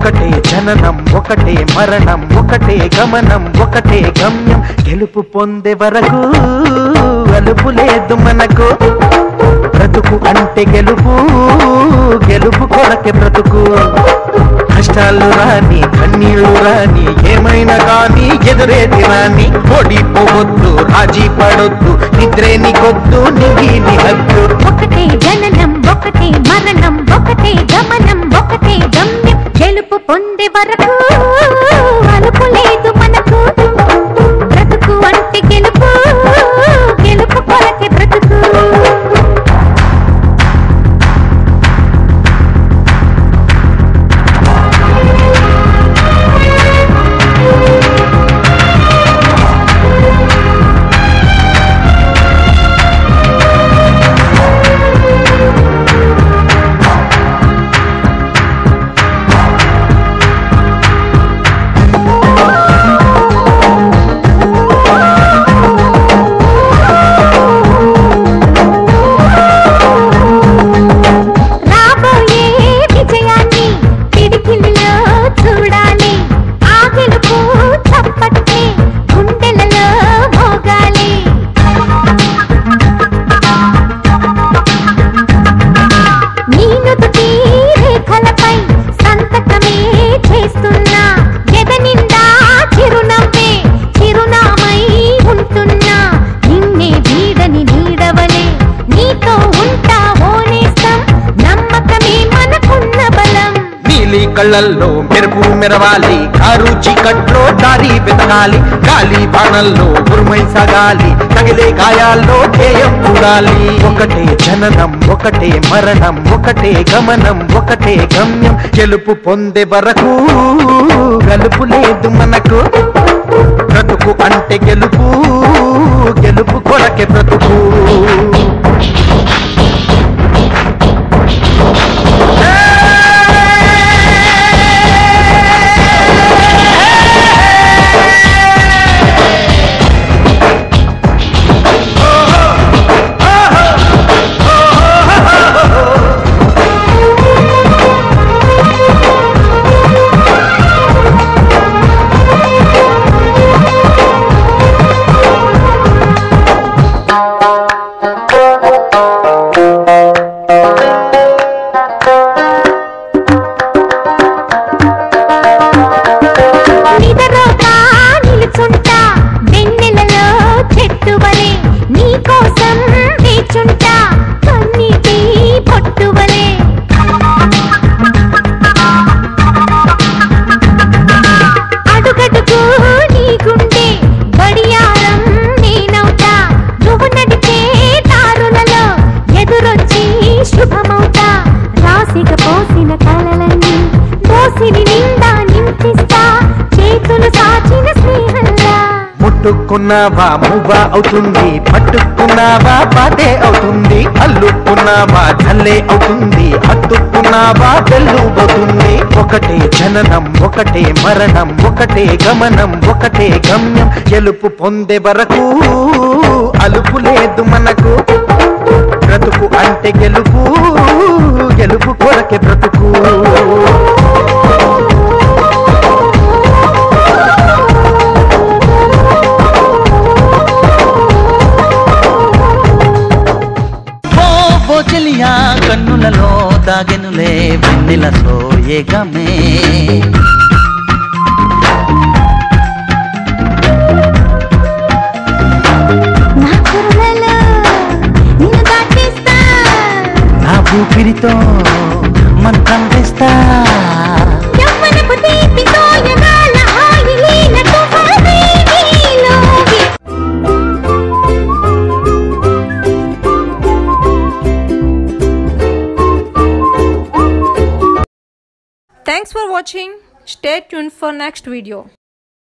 ఒకటే జననం ఒకటే మరణం ఒకటే గమనం ఒకటే గమ్యం గెలుపు పొందే వరకు అలుపు లేదు మనకు బ్రతుకు అంటే గెలుపు గెలుపు కొరకే బ్రతుకు కష్టాలు రాని కన్నీళ్లు రాని ఏమైనా కానీ ఎదురేది రాని ఓడిపోవద్దు రాజీ పడొద్దు నిద్రే నీకొద్దు నిగి నిహద్దు ఒకటే జననం ఒకటే మరణం ఒకటే గమనం ఒకటే గమ్యం గెలుపు పొందే వరకు అలుపు లేదు మనకు బ్రతుకు అంటే గెలుపు గెలుపు కొరకే బ్రతుకు రాబోయే విజయాన్ని పిడికిలిలో చూడాలి ఆ గెలుపు చప్పట్లే గుండెలలో మోగాలి నీ నుదుటి రేఖలపై సంతకమే చేస్తున్నా ఎద నిండా చిరునవ్వే చిరునామై ఉంటున్నా నిన్నే వీడని నీడవలే నీతో ఉంటా ఓనేస్తం నమ్మకమే మనకున్న బలం నీలి కళ్ళల్లో మెరుపు మెరవాలి కారు చీకట్లో దారి వెతకాలి గాలి బాణల్లో ఉరుమై సాగాలి తగిలే గాయాల్లో ధ్యేయం చూడాలి ఒకటే జననం ఒకటే మరణం ఒకటే గమనం ఒకటే గమ్యం గెలుపు పొందే వరకు గలుపు లేదు మనకు బ్రతుకు అంటే గెలుపు గెలుపు కొరకే బ్రతుకు నిదరోగా నిలుచుంటా వెన్నెలలో చెట్టువలే నీ కోసం వేచుంటా కన్నీటి పొట్టువలే అడుగడుగు నీ గుండె గడియారం నేనవుతా నువ్వు నడిచే దారులలో ఎదురొచ్చి శుభమవుతా రాసిగా పోసిన కలలన్నీ దోసిని నిండా నింపిస్తా చేతులు సాచిన స్నేహంగా ముట్టుకున్నావా మువ్వా అవుతుంది పట్టుకున్నావా పాటే అవుతుంది అల్లుకున్నావా చల్లే అవుతుంది హత్తుకున్నావా తెల్లుబోతుంది ఒకటే జననం ఒకటే మరణం ఒకటే గమనం ఒకటే గమ్యం గెలుపు పొందే వరకు అలుపు లేదు మనకు బ్రతుకు అంటే గెలుపు గెలుపు కొరకే బ్రతుకు ఓ ఓ చెలియా కన్నులలో దాగెనులే వెన్నెల సోయగమే నా కుర్రలలో నిన్ను దాటేస్తా నా ఊపిరితో మంత్రం వేస్తా యవ్వనపు తీపితో ఎగాల హాయిలీల తుఫానే నీలోకి Thanks for watching. Stay tuned for next video.